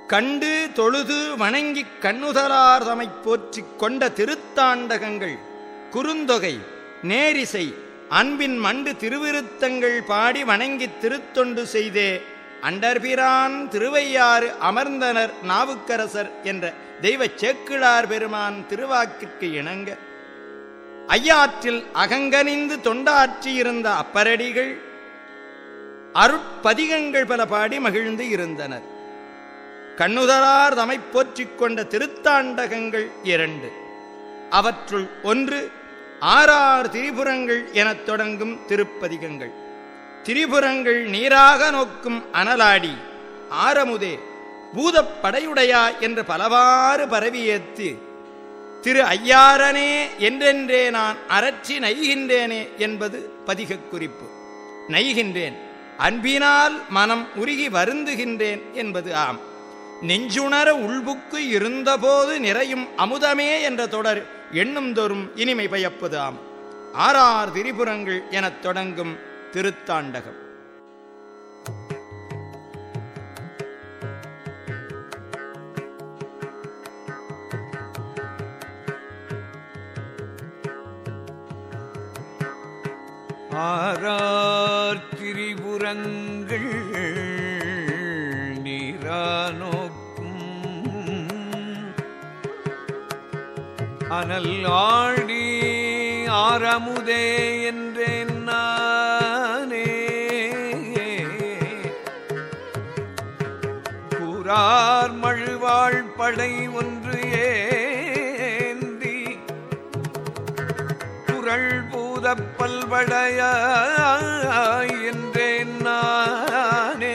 கண்டு தொழுது வணங்கிக் கண்ணுதலார் தமைப் போற்றிக் கொண்ட திருத்தாண்டகங்கள் குறுந்தொகை நேரிசை அன்பின் மண்டு திருவிருத்தங்கள் பாடி வணங்கித் திருத்தொண்டு செய்தே அண்டர்பிரான் திருவையாறு அமர்ந்தனர் நாவுக்கரசர் என்ற தெய்வச் சேக்கிழார் பெருமான் திருவாக்கிற்கு இணங்க ஐயாற்றில் அகங்கனிந்து தொண்டாற்றியிருந்த அப்பரடிகள் அருட்பதிகங்கள் பல பாடி மகிழ்ந்து இருந்தனர் கண்ணுதலார் தமைப் போற்றிக் கொண்ட திருத்தாண்டகங்கள் இரண்டு அவற்றுள் ஒன்று ஆறார் திரிபுரங்கள் எனத் தொடங்கும் திருப்பதிகங்கள் திரிபுரங்கள் நீராக நோக்கும் அனலாடி ஆரமுதே பூதப் படையுடையா என்று பலவாறு பரவியேத்து திரு ஐயாரனே என்றென்றே நான் அரற்றி நைகின்றேனே என்பது பதிகக் குறிப்பு நைகின்றேன் அன்பினால் மனம் உருகி வருந்துகின்றேன் என்பது ஆம் நெஞ்சுணர உள்புக்கு இருந்தபோது நிறையும் அமுதமே என்ற தொடர் எண்ணும் தோறும் இனிமை பயப்பது ஆம் ஆறார் திரிபுரங்கள் எனத் தொடங்கும் திருத்தாண்டகம் ஆறார் திரிபுரங்கள் நீரா நோக்கும் அனல் ஆடி ஆரமுதே என்றேன் நானே கூறார் மழுவாழ் படை ஒன்று ஏந்தி குரல் பூதப் பல்வடைய என்றேன் நானே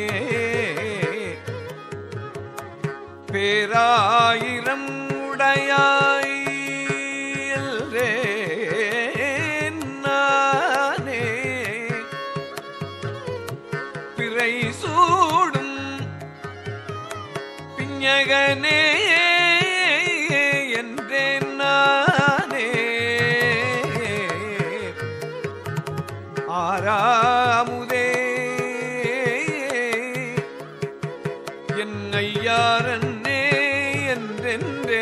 பேராயிரம் உடையாய் என்றேன் நானே பிறை சூடும் பிஞகனே என்றேன் நானே ஆறாமுதே என் ஐயாரன்னே என்றென்றே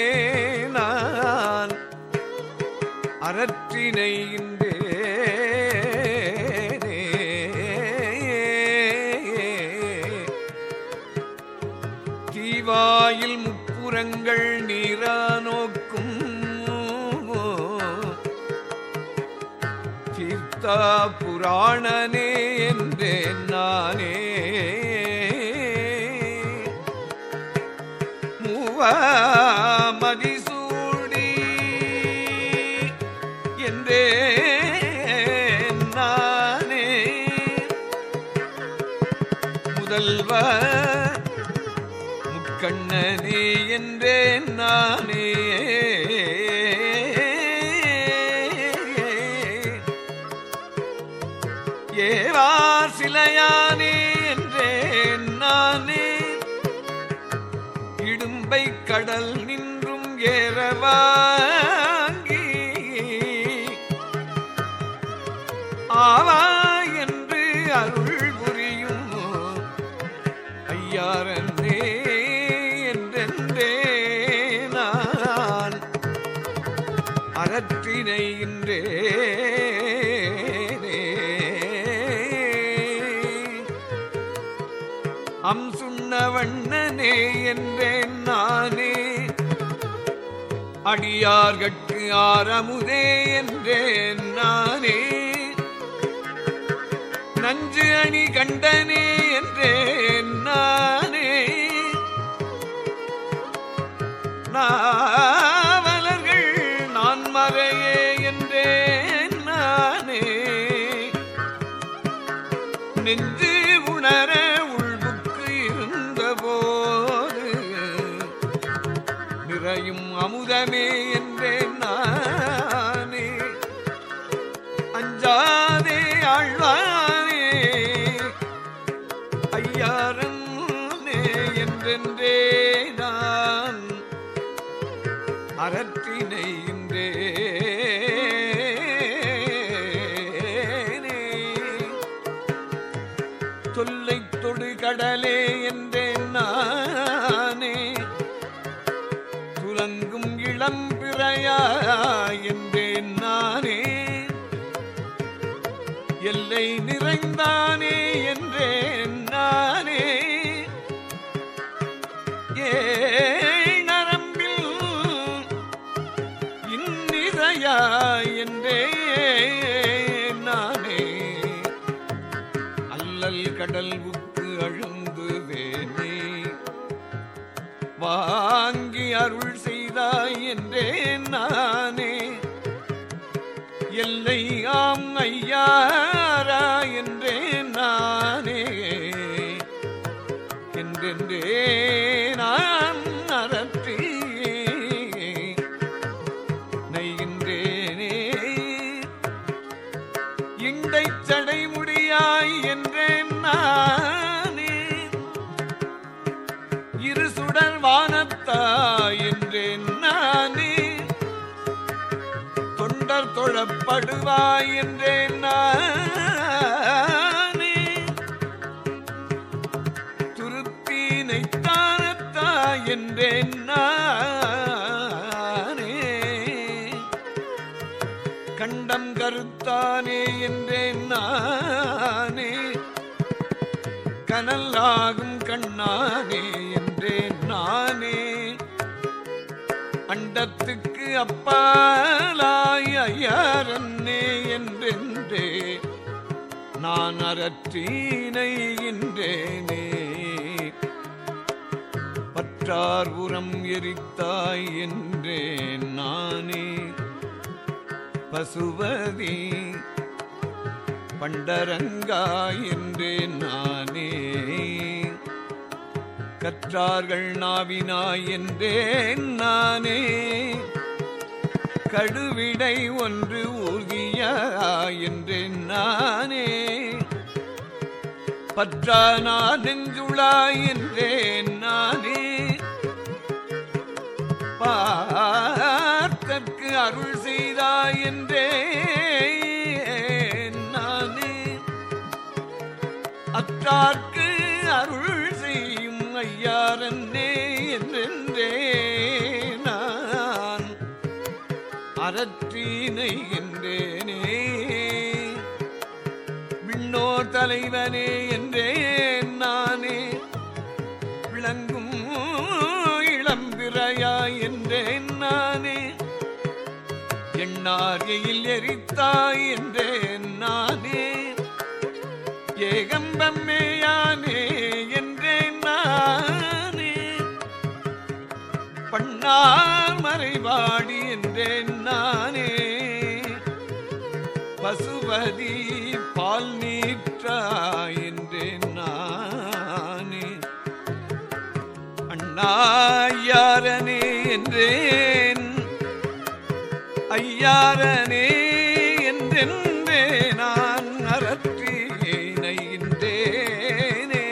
நான் அறற்றினை தீவாயில் முப்புறங்கள் நீரா நோக்கும் தீர்த்தா புராணனே என்றேன் நானே மூவா மதிசூடி என்றே நானே முதல்வ முக்கண்ணனே என்றேன் நானே ஏவார் சிலையானே என்றேன் நானே இடும்பை கடல் நின்றும் ஏறவாங்கி ஆவா என்று அருள் புரியும் ஐயாரன்னே என்றென்றே நான் அறற்றினை அம் சுண்ண வண்ணனே என்றேன் நானே அடியார்கட்கு ஆரமுதே என்றேன் நானே நஞ்சு அணி கண்டனே என்றேன் நானே நாவலர்கள் நான் மறையே என்றேன் நானே நெஞ்சு உணர உள்புக்கு இருந்தபோது நிறையும் அமுதமே என்றேன் நானே அஞ்சாதே ஆழ்வானே ஐயாரன்னே என்றென்றே நான் அறத்தினை சொல்லை தொடு கடலே என்றேன் நானே துலங்கும் இளம் பிறையா என்றேன் நானே எல்லை நிறைந்தானே என்றேன் நானே ஏழ் நரம்பில் இன்னிசையா என்றே நானே அல்லல் கடல் உப்பு அழுந்து வேணே வாங்கி அருள் செய்தாய் என்றேன் நானே எல்லை ஆம் ஐயாரா என்றேன் நானே என்றென்றே நான் அறற்றி நெய்கின்றேனே இண்டை சடை முடியாய் என்றேன் நானே இரு சுடர் வானத்தாய் என்றேன் நானே தொண்டர் தொழப்படுவாய் என்றேன் நானே துருத்தீனை தானத்தாய் என்றேன் நானே கண்டம் கருத்தானே என்றேன் நானே கனலாகும் கண்ணானே என்றேன் நானே அண்டத்துக்கு அப்பாலாய் ஐயாரன்னே என்றென்றே நான் அறற்றீனைகின்றேனே பற்றார் உரம் எரித்தாய் என்றேன் நானே பசுவதி பண்டரங்காய் என்றேன் நானே கற்றார்கள் நாவினாய் என்றேன் நானே கடுவிடை ஒன்று ஊர்கியாய் என்றேன் நானே பற்றானா நெஞ்சுளாய் என்றேன் நானே பார்த்தற்கு அருள் செய்தாய் என்றேன் நானே அற்றார்க்கு அருள் செய்யும் ஐயாரன்னே என்றென்றே நான் அறற்றீனை என்றேனே விண்ணோர் தலைவனே என்றேன் நானே விளங்கும் இளம்பிறையாய் என்றேன் நானே எண்ணார்கையில் எரித்தாய் என்றேன் நானே ஏகம்பம்மேயானே என்றேன் நானே பண்ணார் மறைவாடி என்றேன் நானே பசுபதி பால் நீற்றாய் என்றேன் நானே அண்ணாயாரனே என்றேன் ஐயாரனே என்றென்றே நான் அறற்றி நைகின்றேனே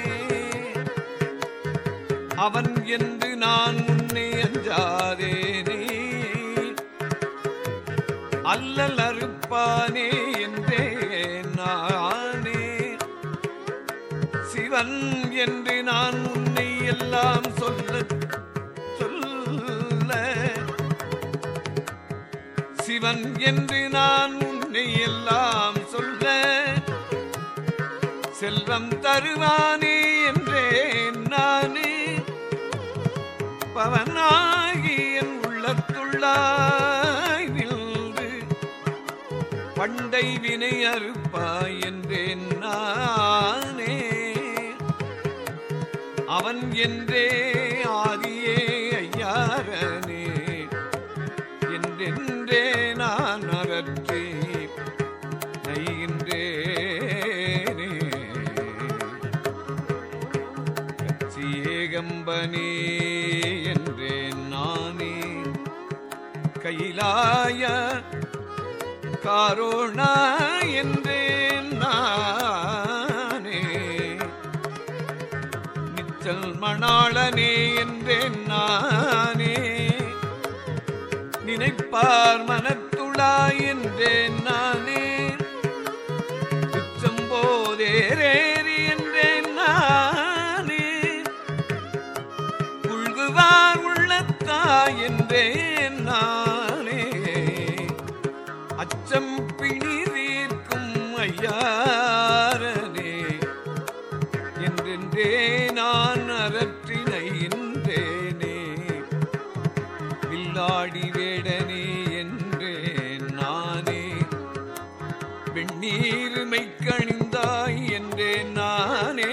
அவன் என்று நான் முன்னே அஞ்சாதேனே அல்லல் அறுப்பானே என்றே நானே சிவன் என்று நான் உன்னை எல்லாம் சொல்ல சொல்ல சிவன் என்று நான் உன்னை எல்லாம் சொல்ல செல்வம் தருவானே என்றேன் நானே பவனாகி என் உள்ளத்துள்ளாய் நின்று பண்டை வினை அறுப்பாய் என்றேன் நானே அவன் என்றே ஆதியே ஐயாரனே என்றென்றே நான் அறற்றி நைகின்றேனே கச்சியேகம்பனே என்றேன் நானே கைலாய காரோணா என்றேன் நானே நிச்சல் மணாளனே என்றேன் நானே நினைப்பார் மனத்துளாய் என்றேன் நானே பிச்சம்போதேரேறி என்றேன் நானே உள்குவார் உள்ளத்தாய் என்றேன் நானே அச்சம் பிணி தீர்க்கும் ஐயாரனே என்றென்றே நான் அரற்றினை என்றேனே வில்லாடி வேடனே என்றேன் நானே வெண்ணீருமை கணிந்தாய் என்றேன் நானே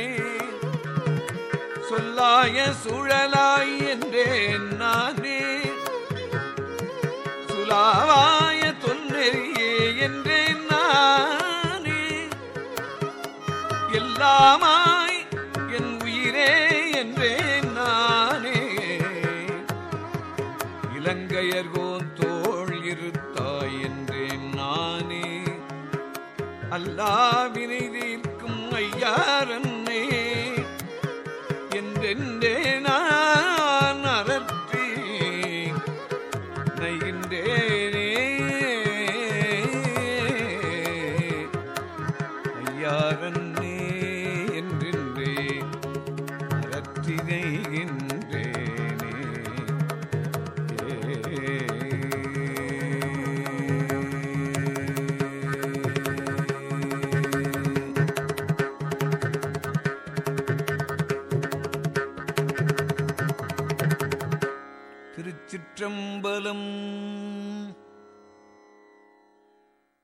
சொல்லாய சுழலாய் என்றேன் நானே சுலாவாய தொன்னெறியே என்றேன் நானே எல்லாமாய் என் உயிரே என்றேன் நானே இலங்கையர்கோன் தோள் இருத்தாய் என்றேன் நானே அல்லாவினை தீர்க்கும் ஐயாரன்னே என்றென்றே நான் அறற்றி நைகின்றேனே ஐயாரன்னே என்றென்றே அறற்றி நைகின்றேனே திருச்சிற்றம்பலம்